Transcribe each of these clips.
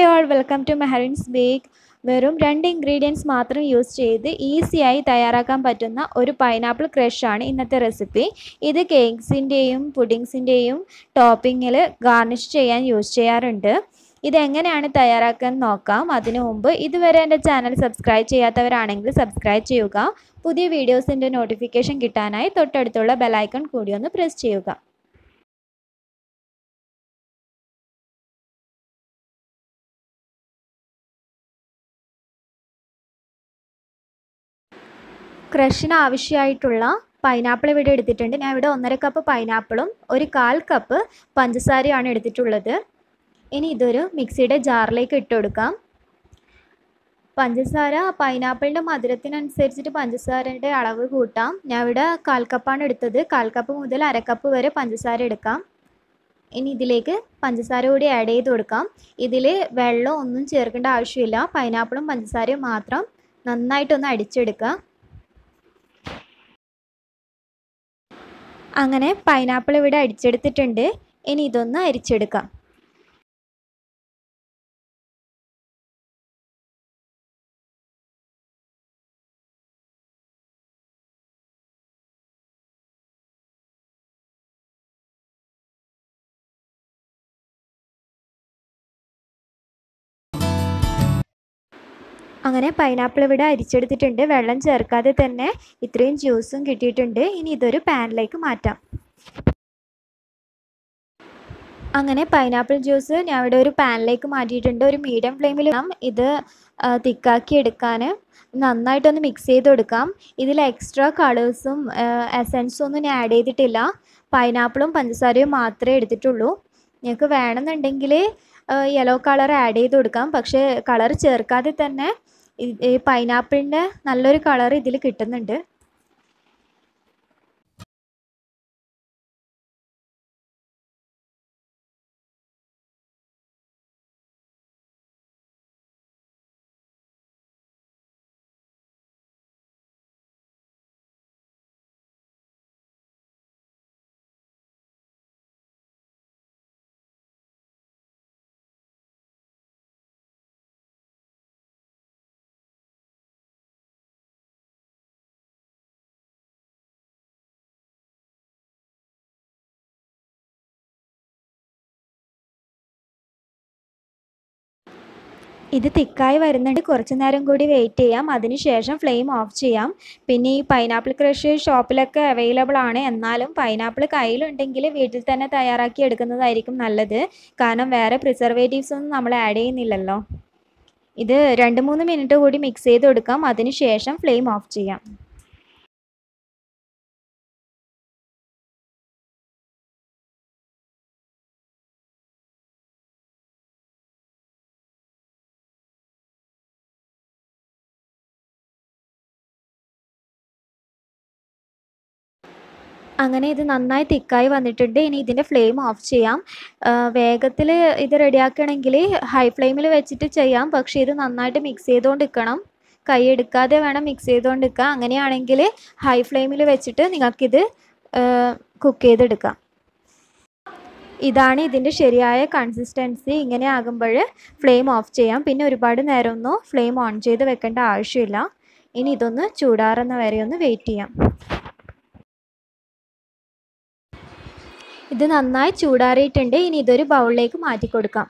hi all welcome to Mehrin's bake വെറും രണ്ട് ingredients മാത്രം യൂസ് ചെയ്ത് ഈസിയായി തയ്യാറാക്കാൻ പറ്റുന്ന ഒരു പൈനാപ്പിൾ ക്രഷാണ് ഇന്നത്തെ റെസിപ്പി ഇത് കേക്ക്സിൻ്റെയും പുഡിങ്സിൻ്റെയും ടോപ്പിങ്ങിൽ ഗാർണിഷ് ചെയ്യാൻ യൂസ് ചെയ്യാറുണ്ട് ഇതെങ്ങനെയാണ് തയ്യാറാക്കാൻ നോക്കാം അതിനു മുമ്പ് ഇതുവരെ എൻ്റെ ചാനൽ സബ്സ്ക്രൈബ് ചെയ്യാത്തവരാണെങ്കിൽ സബ്സ്ക്രൈബ് ചെയ്യുക പുതിയ വീഡിയോസിൻ്റെ നോട്ടിഫിക്കേഷൻ കിട്ടാനായി തൊട്ടടുത്തുള്ള ബെലൈക്കൺ കൂടി ഒന്ന് പ്രസ് ചെയ്യുക ക്രഷിന് ആവശ്യമായിട്ടുള്ള പൈനാപ്പിൾ ഇവിടെ എടുത്തിട്ടുണ്ട് ഞാൻ ഇവിടെ ഒന്നര കപ്പ് പൈനാപ്പിളും ഒരു കാൽ കപ്പ് പഞ്ചസാരയാണ് എടുത്തിട്ടുള്ളത് ഇനി ഇതൊരു മിക്സിയുടെ ജാറിലേക്ക് ഇട്ട് കൊടുക്കാം പഞ്ചസാര പൈനാപ്പിളിൻ്റെ മധുരത്തിനനുസരിച്ചിട്ട് പഞ്ചസാരയുടെ അളവ് കൂട്ടാം ഞാൻ ഇവിടെ കാൽ കപ്പാണ് എടുത്തത് കാൽ കപ്പ് മുതൽ അര കപ്പ് വരെ പഞ്ചസാര എടുക്കാം ഇനി ഇതിലേക്ക് പഞ്ചസാര കൂടി ആഡ് ചെയ്ത് കൊടുക്കാം ഇതിൽ വെള്ളം ഒന്നും ചേർക്കേണ്ട ആവശ്യമില്ല പൈനാപ്പിളും പഞ്ചസാരയും മാത്രം നന്നായിട്ടൊന്ന് അടിച്ചെടുക്കുക അങ്ങനെ പൈനാപ്പിൾ ഇവിടെ അടിച്ചെടുത്തിട്ടുണ്ട് ഇനി ഇതൊന്ന് അരിച്ചെടുക്കാം അങ്ങനെ പൈനാപ്പിൾ ഇവിടെ അരിച്ചെടുത്തിട്ടുണ്ട് വെള്ളം ചേർക്കാതെ തന്നെ ഇത്രയും ജ്യൂസും കിട്ടിയിട്ടുണ്ട് ഇനി ഇതൊരു പാനിലേക്ക് മാറ്റാം അങ്ങനെ പൈനാപ്പിൾ ജ്യൂസ് ഞാൻ ഇവിടെ ഒരു പാനിലേക്ക് മാറ്റിയിട്ടുണ്ട് ഒരു മീഡിയം ഫ്ലെയിമിൽ ഇത് തിക്കാക്കി എടുക്കാൻ നന്നായിട്ടൊന്ന് മിക്സ് ചെയ്ത് കൊടുക്കാം ഇതിൽ എക്സ്ട്രാ കളേഴ്സും എസൻസും ഒന്നും ഞാൻ ആഡ് ചെയ്തിട്ടില്ല പൈനാപ്പിളും പഞ്ചസാരയും മാത്രമേ എടുത്തിട്ടുള്ളൂ നിങ്ങൾക്ക് വേണമെന്നുണ്ടെങ്കിൽ യെല്ലോ കളർ ആഡ് ചെയ്ത് കൊടുക്കാം പക്ഷേ കളർ ചേർക്കാതെ തന്നെ ഈ പൈനാപ്പിളിൻ്റെ നല്ലൊരു കളർ ഇതിൽ കിട്ടുന്നുണ്ട് ഇത് തിക്കായി വരുന്നുണ്ട് കുറച്ച് നേരം കൂടി വെയിറ്റ് ചെയ്യാം അതിനുശേഷം ഫ്ലെയിം ഓഫ് ചെയ്യാം പിന്നെ ഈ പൈനാപ്പിൾ ക്രഷ് ഷോപ്പിലൊക്കെ അവൈലബിൾ ആണ് എന്നാലും പൈനാപ്പിൾ കയ്യിലുണ്ടെങ്കിൽ വീട്ടിൽ തന്നെ തയ്യാറാക്കി എടുക്കുന്നതായിരിക്കും നല്ലത് കാരണം വേറെ പ്രിസർവേറ്റീവ്സ് ഒന്നും നമ്മൾ ആഡ് ചെയ്യുന്നില്ലല്ലോ ഇത് രണ്ട് മൂന്ന് മിനിറ്റ് കൂടി മിക്സ് ചെയ്ത് കൊടുക്കാം അതിനുശേഷം ഫ്ലെയിം ഓഫ് ചെയ്യാം അങ്ങനെ ഇത് നന്നായി തിക്കായി വന്നിട്ടുണ്ട് ഇനി ഇതിൻ്റെ ഫ്ലെയിം ഓഫ് ചെയ്യാം വേഗത്തിൽ ഇത് റെഡിയാക്കണമെങ്കിൽ ഹൈ ഫ്ലെയിമിൽ വെച്ചിട്ട് ചെയ്യാം പക്ഷേ ഇത് നന്നായിട്ട് മിക്സ് ചെയ്തുകൊണ്ട് നിൽക്കണം കൈ എടുക്കാതെ വേണം മിക്സ് ചെയ്തുകൊണ്ട് നിൽക്കുക അങ്ങനെയാണെങ്കിൽ ഹൈ ഫ്ലെയിമിൽ വെച്ചിട്ട് നിങ്ങൾക്കിത് കുക്ക് ചെയ്തെടുക്കാം ഇതാണ് ഇതിൻ്റെ ശരിയായ കൺസിസ്റ്റൻസി ഇങ്ങനെ ആകുമ്പോൾ ഫ്ലെയിം ഓഫ് ചെയ്യാം പിന്നെ ഒരുപാട് നേരമൊന്നും ഫ്ലെയിം ഓൺ ചെയ്ത് വെക്കേണ്ട ആവശ്യമില്ല ഇനി ഇതൊന്ന് ചൂടാറുന്ന വരെ ഒന്ന് വെയിറ്റ് ചെയ്യാം ഇത് നന്നായി ചൂടാറിയിട്ടുണ്ട് ഇനി ഇതൊരു ബൗളിലേക്ക് മാറ്റി കൊടുക്കാം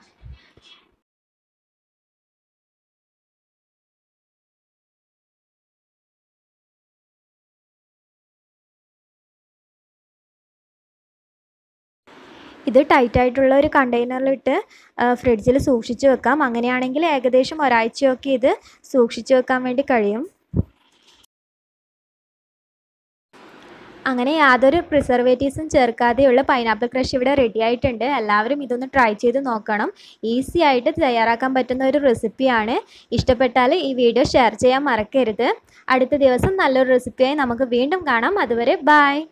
ഇത് ടൈറ്റ് ആയിട്ടുള്ള ഒരു കണ്ടെയ്നറിലിട്ട് ഫ്രിഡ്ജിൽ സൂക്ഷിച്ച് വെക്കാം അങ്ങനെയാണെങ്കിൽ ഏകദേശം ഒരാഴ്ചയൊക്കെ ഇത് സൂക്ഷിച്ച് വെക്കാൻ വേണ്ടി കഴിയും അങ്ങനെ യാതൊരു പ്രിസർവേറ്റീവ്സും ചേർക്കാതെയുള്ള പൈനാപ്പിൾ ക്രഷ് ഇവിടെ റെഡി ആയിട്ടുണ്ട് എല്ലാവരും ഇതൊന്ന് ട്രൈ ചെയ്ത് നോക്കണം ഈസി ആയിട്ട് തയ്യാറാക്കാൻ പറ്റുന്ന ഒരു റെസിപ്പിയാണ് ഇഷ്ടപ്പെട്ടാൽ ഈ വീഡിയോ ഷെയർ ചെയ്യാൻ മറക്കരുത് അടുത്ത ദിവസം നല്ലൊരു റെസിപ്പിയായി നമുക്ക് വീണ്ടും കാണാം അതുവരെ ബായ്